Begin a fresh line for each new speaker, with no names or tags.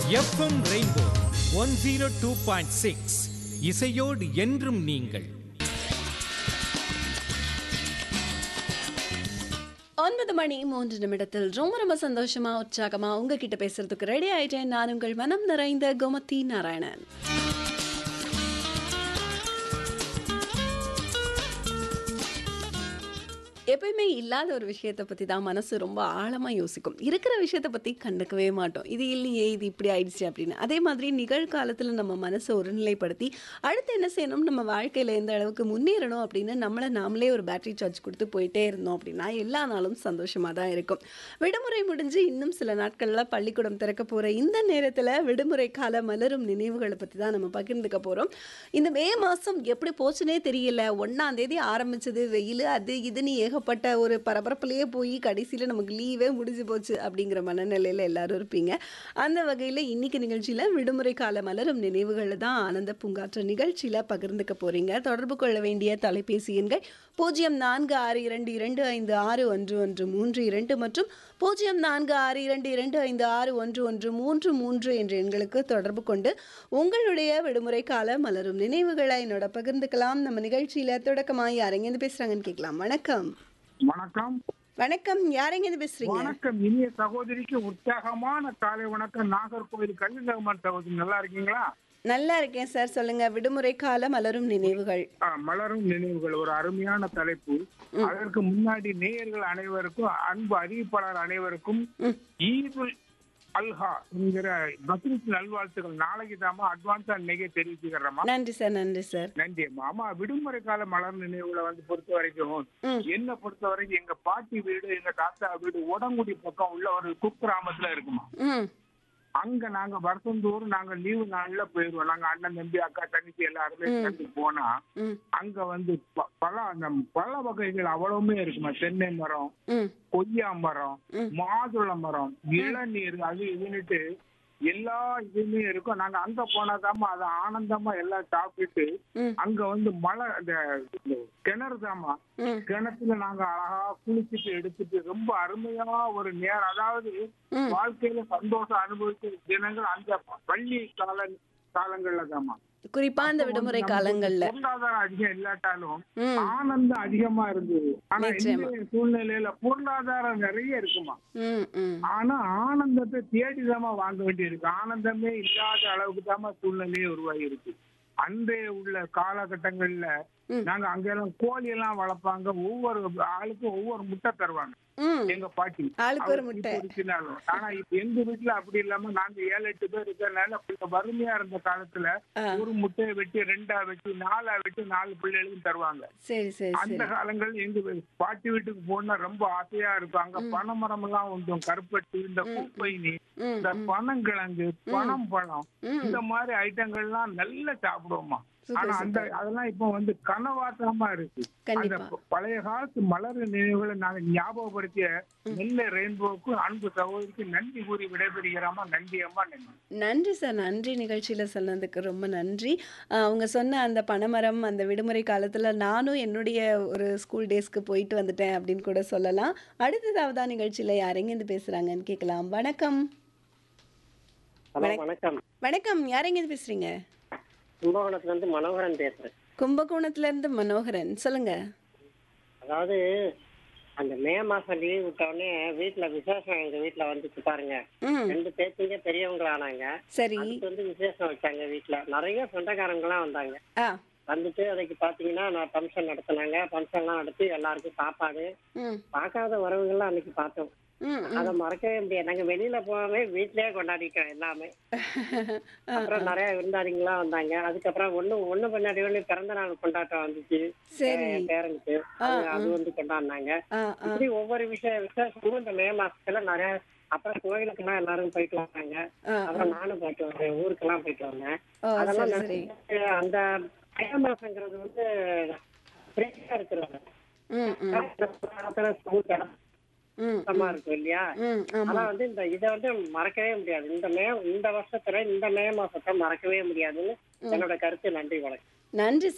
FM rainbow one zero two point six இசையோடு என்றும் நீங்கள்
ஒன்பது மணி மூன்று நிமிடத்தில் ரொம்ப ரொம்ப சந்தோஷமா உற்சாகமா உங்ககிட்ட பேசுறதுக்கு ரெடி ஆயிட்டேன் நான் உங்கள் மனம் நிறைந்த கோமதி நாராயணன் எப்பயுமே இல்லாத ஒரு விஷயத்தை பற்றி தான் மனசு ரொம்ப ஆழமாக யோசிக்கும் இருக்கிற விஷயத்தை பற்றி கண்டுக்கவே மாட்டோம் இது இல்லையே இது இப்படி ஆயிடுச்சு அப்படின்னு அதே மாதிரி நிகழ்காலத்தில் நம்ம மனசை ஒருநிலைப்படுத்தி அடுத்து என்ன செய்யணும் நம்ம வாழ்க்கையில் எந்த அளவுக்கு முன்னேறணும் அப்படின்னு நம்மளை நாமளே ஒரு பேட்டரி சார்ஜ் கொடுத்து போயிட்டே இருந்தோம் அப்படின்னா எல்லா நாளும் சந்தோஷமாக தான் இருக்கும் விடுமுறை முடிஞ்சு இன்னும் சில நாட்களில் பள்ளிக்கூடம் திறக்க போகிற இந்த நேரத்தில் விடுமுறை கால மலரும் நினைவுகளை பற்றி தான் நம்ம பகிர்ந்துக்க போகிறோம் இந்த மே மாதம் எப்படி போச்சுனே தெரியல ஒன்றாம் தேதி ஆரம்பிச்சது வெயில் அது இதுன்னு ஏகப்பட்ட ஒரு பரபரப்புலேயே போய் கடைசியில் நமக்கு லீவே முடிஞ்சு போச்சு அப்படிங்கிற மனநிலையில் எல்லாரும் இருப்பீங்க அந்த வகையில் இன்னைக்கு நிகழ்ச்சியில் விடுமுறை கால மலரும் நினைவுகளை தான் ஆனந்த பூங்காற்று நிகழ்ச்சியில் பகிர்ந்துக்க போகிறீங்க தொடர்பு கொள்ள வேண்டிய தொலைபேசி எண்கள் பூஜ்ஜியம் நான்கு ஆறு இரண்டு இரண்டு ஐந்து ஆறு ஒன்று ஒன்று மூன்று இரண்டு மற்றும் பூஜ்ஜியம் நான்கு ஆறு இரண்டு இரண்டு ஐந்து ஆறு ஒன்று ஒன்று மூன்று மூன்று என்ற எண்களுக்கு தொடர்பு கொண்டு உங்களுடைய விடுமுறை கால மலரும் நினைவுகளை என்னோட பகிர்ந்துக்கலாம் நம்ம நிகழ்ச்சியில தொடக்கமாக யாரெங்கேருந்து பேசுறாங்கன்னு கேட்கலாம் வணக்கம்
வணக்கம்
வணக்கம் யாரெங்கேருந்து பேசுறீங்க
வணக்கம் இனிய சகோதரிக்கு உற்சாகமான காலை வணக்கம் நாகர்கோவில் கலிங்கம்மன் சகோதரி நல்லா இருக்கீங்களா
நல்லா இருக்கேன் சார் சொல்லுங்க விடுமுறை கால மலரும் நினைவுகள்
ஆ, மலரும் நினைவுகள் ஒரு அருமையான தலைப்பு அதற்கு முன்னாடி நேயர்கள் அனைவருக்கும் அன்பு அறிவிப்பாளர் அனைவருக்கும் ஈதுல் அல்ஹா என்கிற பக்ரீத் நல்வாழ்த்துக்கள் நாளைக்கு தாமா அட்வான்ஸா இன்னைக்கே தெரிவிச்சுக்கிறோமா
நன்றி சார் நன்றி சார்
நன்றி அம்மா ஆமா விடுமுறை கால மலர் நினைவுகளை வந்து பொறுத்த வரைக்கும்
ம்.
என்ன பொறுத்த வரைக்கும் எங்க பாட்டி வீடு எங்க தாத்தா வீடு உடங்குடி பக்கம் உள்ள ஒரு குக்கிராமத்துல இருக்குமா
ம்
அங்க நாங்க வருஷந்தோறும் நாங்க லீவு நாள்ல போயிருவோம் நாங்க அண்ணன் தம்பி அக்கா தங்கச்சி எல்லாருமே சேர்ந்து போனா
ம்
அங்க வந்து ப- பல அந்த பல வகைகள் அவ்வளவுமே இருக்குமா தென்னை மரம்
ம்
கொய்யா மரம்
ம்.
மாதுளை மரம் இளநீர் அது இதுன்னுட்டு எல்லா இதுவுமே இருக்கும் நாங்க அங்க போனாதாம்மா அதை ஆனந்தமா எல்லாம் சாப்பிட்டுட்டு
ம்
அங்க வந்து மழை அந்த இந்த கிணறு தாம்மா
ம்
கிணத்துல நாங்க அழகா குளிச்சுட்டு எடுத்துட்டு ரொம்ப அருமையா ஒரு நேரம் அதாவது
ம்.
வாழ்க்கையில சந்தோஷம் அனுபவிச்ச தினங்கள் அந்த பள்ளி கால காலங்கள்ல தாம்மா
குறிப்பா இந்த விடுமுறை காலங்கள்ல
பொருளாதாரம் அதிகம் இல்லாட்டாலும்
ம்
ஆனந்தம் அதிகமா இருந்தது ஆனா
நிச்சயமா.
இந்த சூழ்நிலையில பொருளாதாரம் நிறைய இருக்குமா
ம் ம்
ஆனா ஆனந்தத்தை தேடிதாம்மா வாங்க வேண்டியிருக்கு ஆனந்தமே இல்லாத அளவுக்கு தாம்மா சூழ்நிலையே உருவாகி இருக்கு அன்றைய உள்ள காலகட்டங்கள்ல
ம்.
நாங்க அங்கெல்லாம் கோழி எல்லாம் வளர்ப்பாங்க ஒவ்வொரு ஆளுக்கும் ஒவ்வொரு முட்டை தருவாங்க
ம்
எங்க பாட்டி
ஆளுக்கு ஒரு
அவர்
முட்டை.
இப்ப இருக்கிறாலும். ஆனா இப்ப எங்க வீட்டுல அப்படி இல்லாம நாங்க ஏழு எட்டு பேர் இருக்கிறதுனால கொஞ்சம் வறுமையா இருந்த காலத்துல
ஆ.
ஒரு முட்டையை வெட்டி ரெண்டா வெட்டி நாலா வெட்டி நாலு பிள்ளைகளுக்கும் தருவாங்க
சரி சரி
அந்த
சரி
காலங்கள் எங்க வீ- பாட்டி வீட்டுக்கு போனா ரொம்ப ஆசையா இருக்கும் அங்க பனைமரம் எல்லாம் உண்டு கருப்பட்டி இந்த பூப்பைனி
ம்
இந்த பனங்கிழங்கு பனம் பழம்
ம்.
இந்த மாதிரி ஐட்டங்கள்லாம் நல்லா சாப்பிடுவோமா
சூப்பர்,
ஆனா அந்த அதெல்லாம் இப்ப வந்து கனவாட்டமா இருக்கு அந்த
கண்டிப்பா
ப- பழைய காலத்து மலர் நினைவுகளை நாங்க ஞாபகப்படுத்திய நெல்லை ரெயின்போக்கு அன்பு சகோதரிக்கு நன்றி கூறி விடைபெறுகிறோமா நன்றி அம்மா நன்றி
நன்றி சார் நன்றி நிகழ்ச்சியில் சொன்னதுக்கு ரொம்ப நன்றி ஆஹ் அவங்க சொன்ன அந்த பனைமரம் அந்த விடுமுறை காலத்தில் நானும் என்னுடைய ஒரு ஸ்கூல் டேஸ்க்கு போயிட்டு வந்துட்டேன் அப்படின்னு கூட சொல்லலாம் அடுத்ததாவதா நிகழ்ச்சியில் யாரெங்கேருந்து பேசுகிறாங்கன்னு கேட்கலாம் வணக்கம்
ஹலோ வணக்கம்
வணக்கம் யாரெங்கேருந்து பேசுகிறீங்க
கும்பகோணத்துல இருந்து மனோகரன் பேசுறேன்
கும்பகோணத்துலேருந்து மனோகரன் சொல்லுங்க
அதாவது அந்த மே மாசம் லீவ் விட்ட உடனே வீட்டுல விசேஷம் எங்க வீட்டுல வந்துச்சு பாருங்க
ம்
ரெண்டு பேச்சுங்க பெரியவங்களானாங்க
சரி
அதுக்கு வந்து விசேஷம் வச்சாங்க வீட்டுல நிறைய சொந்தக்காரங்களாம் வந்தாங்க
ஆ
வந்துட்டு அதுக்கு பாத்தீங்கன்னா நான் ஃபங்க்ஷன் நடத்தினாங்க ஃபங்க்ஷன்லாம் நடத்தி எல்லாருக்கும் சாப்பாடு
ம்
பார்க்காத வரவங்கெல்லாம் அன்னைக்கு பார்த்தோம்
ம்
அதை மறக்கவே முடியாது நாங்க வெளியில போகாம வீட்லயே கொண்டாடிட்டோம் எல்லாமே அப்புறம் நிறைய விருந்தாளிங்களாம் வந்தாங்க அதுக்கப்புறம் ஒண்ணு ஒண்ணு பின்னாடி ஒண்ணு பிறந்த நாள் கொண்டாட்டம் வந்துச்சு
சரி
என் பேரனுக்கு அது அது வந்து கொண்டாடினாங்க
ஆ ஆ
இப்படி ஒவ்வொரு விஷய விசேஷமும் இந்த மே மாசத்துல நிறைய அப்புறம் கோயிலுக்கெல்லாம் எல்லாரும் போயிட்டு வந்தாங்க
ஆ
அப்புறம் நானும் போயிட்டு வந்தேன் ஊருக்கெல்லாம் போயிட்டு வந்தேன்
ஓ
அதெல்லாம்
சரி சரி
நினைச்சு அந்த மே மாசங்கிறது வந்து ஃப்ரெஷ்ஷா இருக்கிறது
ம் ம்
ஸ்கூல்
ம்
கஷ்டமா இருக்கும் இல்லையா
ம் ஆமாம்
ஆனா வந்து இந்த இதை வந்து மறக்கவே முடியாது இந்த மே இந்த வருஷத்துல இந்த மே மாசத்தை மறக்கவே முடியாதுன்னு என்னோட கருத்து நன்றி வணக்கம்
நன்றி